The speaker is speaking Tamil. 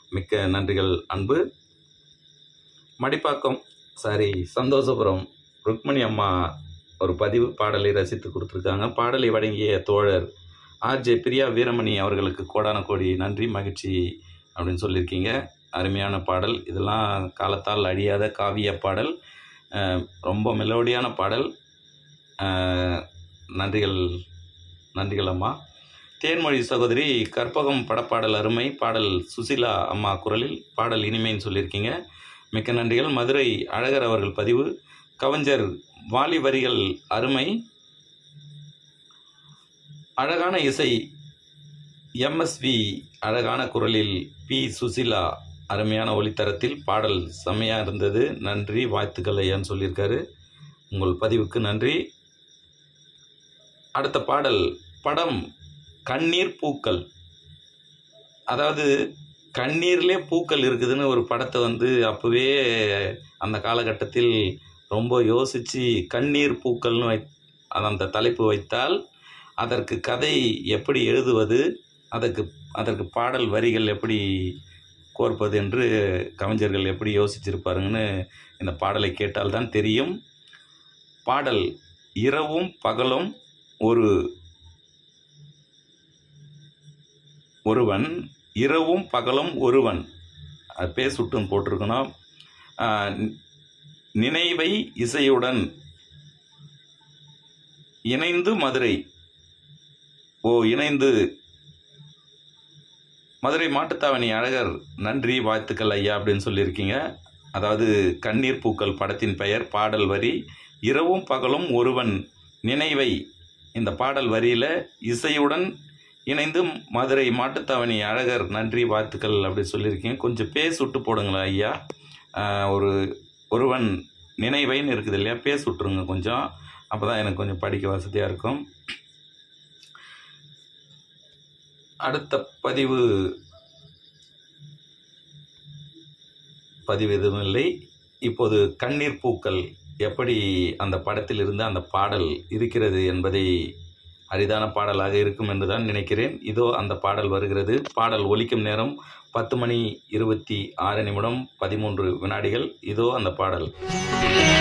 மிக்க நன்றிகள் அன்பு மடிப்பாக்கம் சாரி சந்தோஷபுரம் ருக்மணி அம்மா ஒரு பதிவு பாடலை ரசித்து கொடுத்துருக்காங்க பாடலை வழங்கிய தோழர் ஆர்ஜே பிரியா வீரமணி அவர்களுக்கு கோடான கோடி நன்றி மகிழ்ச்சி அப்படின்னு சொல்லியிருக்கீங்க அருமையான பாடல் இதெல்லாம் காலத்தால் அழியாத காவிய பாடல் அஹ், ரொம்ப மெலோடியான பாடல் அஹ், நன்றிகள் நன்றிகள் அம்மா தேன்மொழி சகோதரி கற்பகம் படப்பாடல் அருமை பாடல் சுசிலா அம்மா குரலில் பாடல் இனிமைன்னு சொல்லியிருக்கீங்க மிக்க நன்றிகள் மதுரை அழகர் அவர்கள் பதிவு கவிஞர் வாலி வரிகள் அருமை அழகான இசை எம்எஸ்வி அழகான குரலில் பி சுசிலா அருமையான ஒளித்தரத்தில் பாடல் செம்மையாக இருந்தது நன்றி வாழ்த்துக்கள் ஐயான்னு சொல்லியிருக்காரு உங்கள் பதிவுக்கு நன்றி அடுத்த பாடல் படம் கண்ணீர் பூக்கள் அதாவது கண்ணீர்லே பூக்கள் இருக்குதுன்னு ஒரு படத்தை வந்து அப்போவே அந்த காலகட்டத்தில் ரொம்ப யோசித்து கண்ணீர் பூக்கள்னு வை அது அந்த தலைப்பு வைத்தால் அதற்கு கதை எப்படி எழுதுவது அதற்கு அதற்கு பாடல் வரிகள் எப்படி கோர்ப்பது என்று கவிஞர்கள் எப்படி யோசிச்சிருப்பாருங்கன்னு இந்த பாடலை கேட்டால்தான் தெரியும் பாடல் இரவும் பகலும் ஒரு ஒருவன் இரவும் பகலும் ஒருவன் அது பேர் சுட்டுன்னு போட்டிருக்கணும் ஆஹ், நினைவை இசையுடன் இணைந்து மதுரை ஓ இணைந்து மதுரை மாட்டுத்தாவணி அழகர் நன்றி வாழ்த்துக்கள் ஐயா அப்படின்னு சொல்லியிருக்கீங்க அதாவது கண்ணீர் பூக்கள் படத்தின் பெயர் பாடல் வரி இரவும் பகலும் ஒருவன் நினைவை இந்த பாடல் வரியில் இசையுடன் இணைந்து மதுரை மாட்டுத்தாவணி அழகர் நன்றி வாழ்த்துக்கள் அப்படி சொல்லியிருக்கீங்க கொஞ்சம் பேஸ் விட்டு போடுங்களேன் ஐயா ஆஹ் ஒரு ஒருவன் நினைவைன்னு இருக்குது இல்லையா பேஸ் விட்டுருங்க கொஞ்சம் அப்போ தான் எனக்கு கொஞ்சம் படிக்க வசதியாக இருக்கும் அடுத்த பதிவு பதிவு எதுவும் இல்லை இப்போது கண்ணீர் பூக்கள் எப்படி அந்த படத்தில் இருந்து அந்த பாடல் இருக்கிறது என்பதை அரிதான பாடலாக இருக்கும் என்று தான் நினைக்கிறேன் இதோ அந்த பாடல் வருகிறது பாடல் ஒலிக்கும் நேரம் பத்து மணி இருபத்தி ஆறு நிமிடம் பதிமூன்று வினாடிகள் இதோ அந்த பாடல்